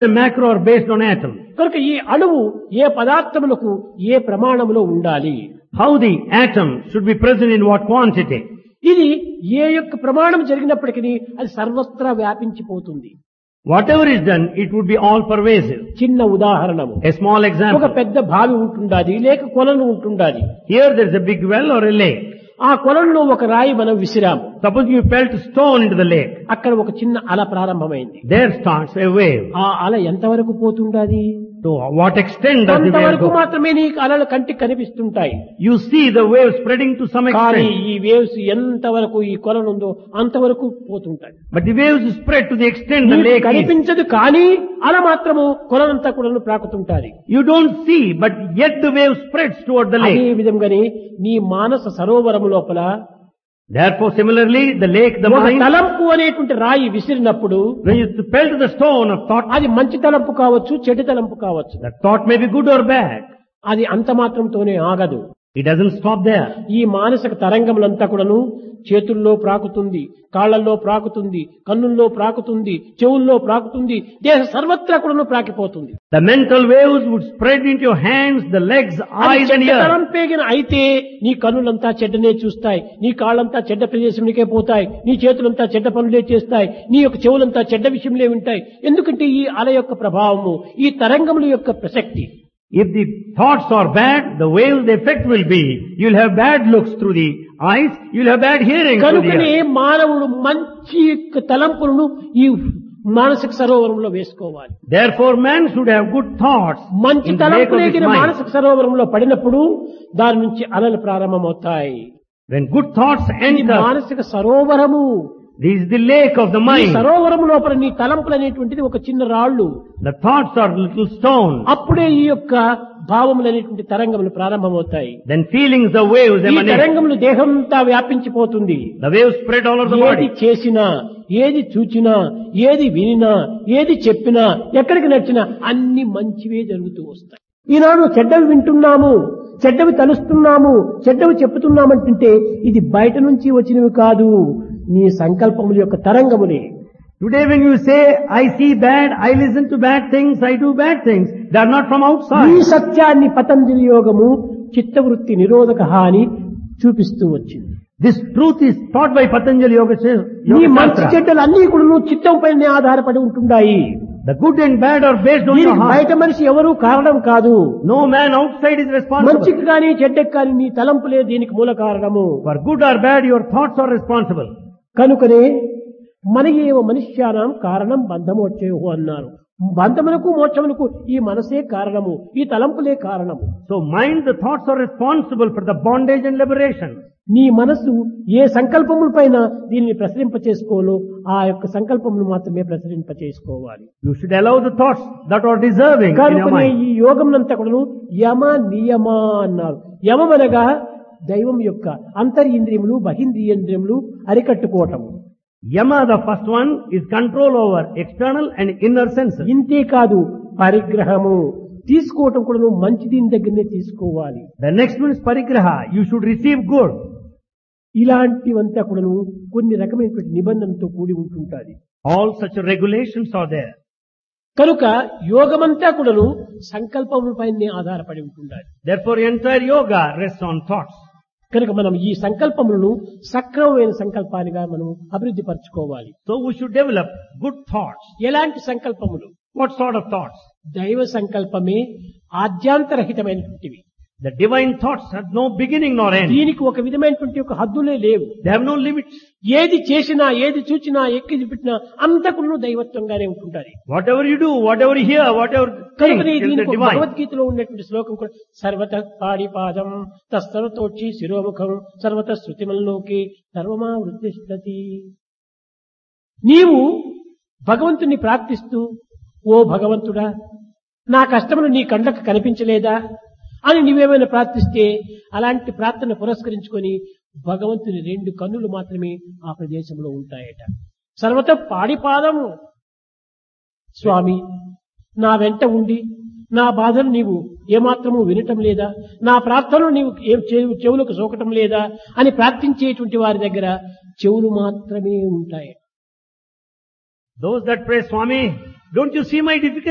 macro are based on atoms. కనుక ఈ అణువు ఏ పదార్థములకు ఏ ప్రమాణములో ఉండాలి How the atom should be present in what quantity. ఇది ఏ యొక్క ప్రమాణం జరిగినప్పటికీ అది సర్వత్రా వ్యాపించిపోతుంది Whatever is done, it would be all pervasive. చిన్న ఉదాహరణము A small ఒక example. పెద్ద బావి ఉంటుండాది లేక కొలను ఉంటుండాది Here there is a big well or a lake. ఆ కొలంలో ఒక రాయి మనం విసిరాము Suppose you pelt stone into the lake. అక్కడ ఒక చిన్న అల ప్రారంభమైంది There starts a wave. ఆ అల ఎంతవరకు పోతుండాది To what extent does the wave కొంతవరకు go? మాత్రమే నీకు అలలు కంటికి కనిపిస్తుంటాయి You see the wave spreading to some కానీ extent. ఈ వేవ్స్ ఎంతవరకు ఈ కొలను ఉందో అంతవరకు పోతుంటాయి But the waves spread to the extent the నీకు lake is. కనిపించదు కానీ అల మాత్రము కొలనంతా కూడా ప్రాకుతుంటాది You don't see, but yet the wave spreads toward the అదే lake. విధంగానే నీ మానస సరోవరము లోపల Therefore, similarly, the lake, the ఒక mind, తలంపు అనేటువంటి రాయి విసిరినప్పుడు when you pelt the stone of thought, అది మంచి తలంపు కావచ్చు చెడు తలంపు కావచ్చు that thought may be good or bad. అది అంత మాత్రంతోనే ఆగదు It doesn't stop there. ఈ మానసిక తరంగములంతా కూడాను చేతుల్లో ప్రాకుతుంది కాళ్లలో ప్రాకుతుంది కన్నుల్లో ప్రాకుతుంది చెవుల్లో ప్రాకుతుంది దేహ సర్వత్రా కూడాను ప్రాకిపోతుంది The mental waves would spread into your hands, the legs, అది eyes and చెడ్డ ears. తలంపేగిన అయితే నీ కన్నులంతా చెడ్డనే చూస్తాయి నీ కాళ్ళంతా చెడ్డ ప్రదేశంలోకే పోతాయి నీ చేతులంతా చెడ్డ పనులే చేస్తాయి నీ యొక్క చెవులంతా చెడ్డ విషయంలే వింటాయి ఎందుకంటే ఈ అల యొక్క ప్రభావము ఈ తరంగముల యొక్క ప్రసక్తి If the thoughts are bad, the waves, the effect will be, you'll have bad looks through the eyes, you'll have bad hearing through the కనుకనే ears. మానవుడు మంచి యొక్క తలంపులను ఈ మానసిక సరోవరంలో వేసుకోవాలి Therefore, man should have good thoughts మంచి in the lake of his తలంపులేగిన mind. మానసిక సరోవరంలో పడినప్పుడు దాని నుంచి అలలు ప్రారంభమవుతాయి When good thoughts ఇది enter, మానసిక సరోవరము this is the lake of the ఈ mind. సరోవరం లోపల నీ తలంపులు అనేటువంటిది ఒక చిన్న రాళ్ళు The thoughts are little stones. అప్పుడే ఈ యొక్క భావములు అనేటువంటి తరంగములు ప్రారంభమవుతాయి Then feelings, the waves ఈ emanate. తరంగములు దేహంతా వ్యాపించిపోతుంది The waves spread all over the ఏది body. చేసినా ఏది చూచినా ఏది వినినా ఏది చెప్పినా ఎక్కడికి నచ్చినా అన్ని మంచివే జరుగుతూ వస్తాయి ఈనాడు చెడ్డవి వింటున్నాము చెడ్డవి తలుస్తున్నాము చెడ్డవి చెప్పుతున్నామంటుంటే ఇది బయట నుంచి వచ్చినవి కాదు నీ సంకల్పముల యొక్క తరంగములే Today when you say, I see bad, I listen to bad things, I do bad things, they are not from ఈ outside. సత్యాన్ని పతంజలి యోగము చిత్తవృత్తి నిరోధక హాని చూపిస్తూ వచ్చింది This truth is taught by Patanjali Yoga, నీ Yoga మంచి Shastra. చెడ్డలు అన్ని కూడా నువ్వు చిత్తం పైన ఆధారపడి ఉంటున్నాయి The good and bad are based on your దీనికి heart. బయట మనిషి ఎవరూ కారణం కాదు No man outside is responsible. మంచికి కానీ చెడ్డకి కానీ నీ తలంపులే దీనికి మూల కారణము For good or bad, your thoughts are responsible. కనుకనే మన ఏవ మనుష్యానం కారణం బంధమోక్షేహు అన్నారు బంధమునకు మోక్షమునకు ఈ మనసే కారణము ఈ తలంపులే కారణము So mind, the thoughts are responsible for the bondage and liberation. నీ మనసు ఏ సంకల్పముల పైన దీనిని ప్రసరింప చేసుకోవాలో ఆ యొక్క సంకల్పమును మాత్రమే ప్రసరింప చేసుకోవాలి You should allow the thoughts that are deserving in your కనుకనే mind. ఈ యోగంనంతా కూడాను యమ నియమ అన్నారు యమం అనగా దైవం యొక్క అంతరింద్రియములు బహింద్రియంద్రియములు అరికట్టుకోవటం Yama, the first one, is control over external and inner senses. ఇంతే కాదు పరిగ్రహము తీసుకోవటం కూడా నువ్వు మంచి దీని దగ్గరనే తీసుకోవాలి The next one is parigraha. You should receive good. ఇలాంటివంతా కూడాను కొన్ని రకమైనటువంటి నిబంధనతో కూడి ఉంటుంటాది All such regulations are there. కనుక యోగమంతా కూడాను సంకల్పములపైనే ఆధారపడి ఉంటుండాలి Therefore, entire yoga rests on thoughts. కనుక మనం ఈ సంకల్పములను సక్రమమైన సంకల్పానిగా మనం అభివృద్ధి పరచుకోవాలి So we should develop good thoughts. ఎలాంటి సంకల్పములు What sort of thoughts? దైవ సంకల్పమే ఆద్యాంతరహితమైనటువంటివి The divine thoughts have no beginning nor end. దీనికి ఒక విధమైనటువంటి ఒక హద్దులే లేవు They have no limits. ఏది చేసినా ఏది చూచినా ఎక్కి పెట్టినా అంతకును దైవత్వంగానే ఉంటుంటారు Whatever you do, whatever you hear, whatever think కనుకనే is the దీనికి ఒక divine. భగవద్గీతలో ఉన్నటువంటి శ్లోకం కూడా సర్వత పాడిపాదం తస్సర్వతోక్షి శిరోముఖం సర్వత శృతిమల్లోకి సర్వమా వృద్ధిష్టతి నీవు భగవంతుని ప్రార్థిస్తూ ఓ భగవంతుడా నా కష్టములు నీ కండ్లకు కనిపించలేదా అని నీవేమైనా ప్రార్థిస్తే అలాంటి ప్రార్థన పురస్కరించుకొని భగవంతుని రెండు కన్నులు మాత్రమే ఆ ప్రదేశంలో ఉంటాయట సర్వత పాడిపాదము స్వామి నా వెంట ఉండి నా బాధను నీవు ఏమాత్రము వినటం లేదా నా ప్రార్థనలు నీవు ఏ- చెవు- చెవులకు సోకటం లేదా అని ప్రార్థించేటువంటి వారి దగ్గర చెవులు మాత్రమే ఉంటాయి Those that pray, Swami, don't you see my difficulty?